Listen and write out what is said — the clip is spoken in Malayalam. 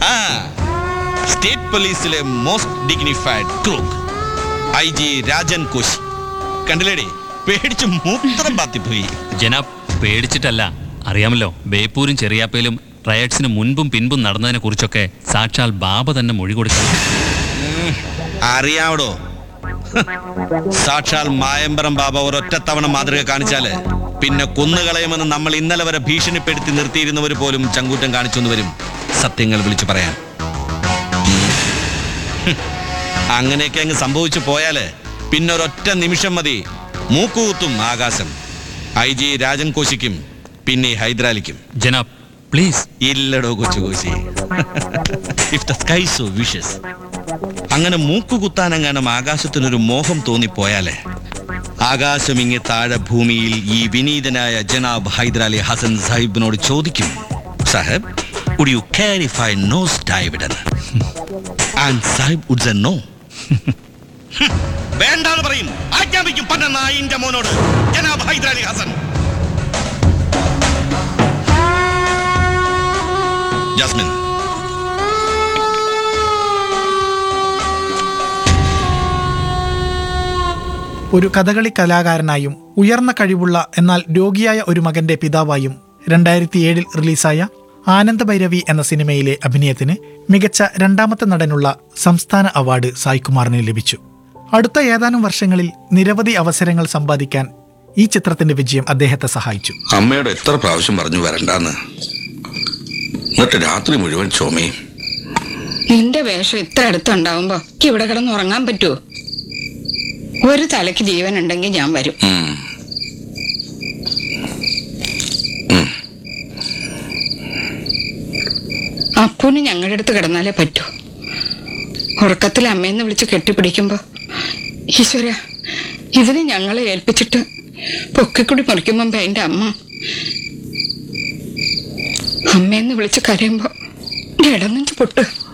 ആ സ്റ്റേറ്റ് പോലീസിലെ most dignified crook I G Rajan Koshy കണ്ടില്ലേടി പേടിച്ച് മൂത്രം പാത്തിപ്പോയി ജനാബ് പേടിച്ചിട്ടല്ല അറിയാമല്ലോ ബേപ്പൂരും ചെറിയാപ്പയിലും റയട്സിന് മുൻപും പിൻപും നടന്നതിനെ കുറിച്ചൊക്കെ സാക്ഷാൽ ബാബ തന്നെ മൊഴി കൊടുത്തു അറിയാവടോ സാക്ഷാൽ മായമ്പറം ബാബ ഒരൊറ്റത്തവണ മാതൃക കാണിച്ചാല് പിന്നെ കൊന്നുകളയുമെന്ന് നമ്മൾ ഇന്നലെ വരെ ഭീഷണിപ്പെടുത്തി നിർത്തിയിരുന്നവർ പോലും ചങ്കൂറ്റം കാണിച്ചെന്ന് വരും സത്യങ്ങൾ വിളിച്ചു പറയാൻ ഉം. ഹും. അങ്ങനെയൊക്കെ അങ്ങ് സംഭവിച്ചു പോയാല് പിന്നെ ഒരൊറ്റ നിമിഷം മതി മൂക്കുകുത്തും ആകാശം ഐ ജി രാജൻ കോശിക്കും പിന്നെ ഹൈദരാലിക്കും ജനാബ് പ്ലീസ് ഇല്ലടോ കൊച്ചു Koshy if the sky so wishes അങ്ങനെ മൂക്കുകുത്താനെങ്ങാനും ആകാശത്തിനൊരു മോഹം തോന്നിപ്പോയാലേ ആകാശം ഇങ്ങി താഴെ ഭൂമിയിൽ ഈ വിനീതനായ ജനാബ് ഹൈദരാലി ഹസൻ സാഹിബിനോട് ചോദിക്കും Sahib would you clarify nose dived എന്ന് and Sahib would say no വേണ്ടാന്ന് പറയും ആജ്ഞാപിക്കും പന്ന നായിന്റെ മോനോട് ജനാബ് ഹൈദരാലി ഹസൻ ജാസ്മിൻ ഒരു കഥകളി കലാകാരനായും ഉയർന്ന കഴിവുള്ള എന്നാൽ രോഗിയായ ഒരു മകന്റെ പിതാവായും രണ്ടായിരത്തി ഏഴിൽ റിലീസായ ആനന്ദ ഭൈരവി എന്ന സിനിമയിലെ അഭിനയത്തിന് മികച്ച രണ്ടാമത്തെ നടനുള്ള സംസ്ഥാന അവാർഡ് സായ്കുമാറിന് ലഭിച്ചു അടുത്ത ഏതാനും വർഷങ്ങളിൽ നിരവധി അവസരങ്ങൾ സമ്പാദിക്കാൻ ഈ ചിത്രത്തിന്റെ വിജയം അദ്ദേഹത്തെ സഹായിച്ചു അമ്മയോട് എത്ര പ്രാവശ്യം പറഞ്ഞു വരണ്ടാന്ന് എന്നിട്ട് രാത്രി മുഴുവൻ ചുമയും നിന്റെ വേഷം ഇത്ര അടുത്തുണ്ടാവുമ്പോ എനിക്ക് ഇവിടെ കിടന്ന് ഉറങ്ങാൻ പറ്റുമോ ഒരു തലയ്ക്ക് ജീവൻ ഉണ്ടെങ്കിൽ ഞാൻ വരും ഉം. അപ്പൂന് ഞങ്ങളുടെ അടുത്ത് കിടന്നാലേ പറ്റൂ ഉറക്കത്തിൽ അമ്മയെന്ന് വിളിച്ച് കെട്ടിപ്പിടിക്കുമ്പോ ഈശ്വര ഇതിന് ഞങ്ങളെ ഏൽപ്പിച്ചിട്ട് പൊക്കിക്കുടി മുറിക്കുമ്പോ എന്റെ അമ്മ അമ്മയെന്ന് വിളിച്ച് കരയുമ്പോ ഇടനെഞ്ച് പൊട്ട്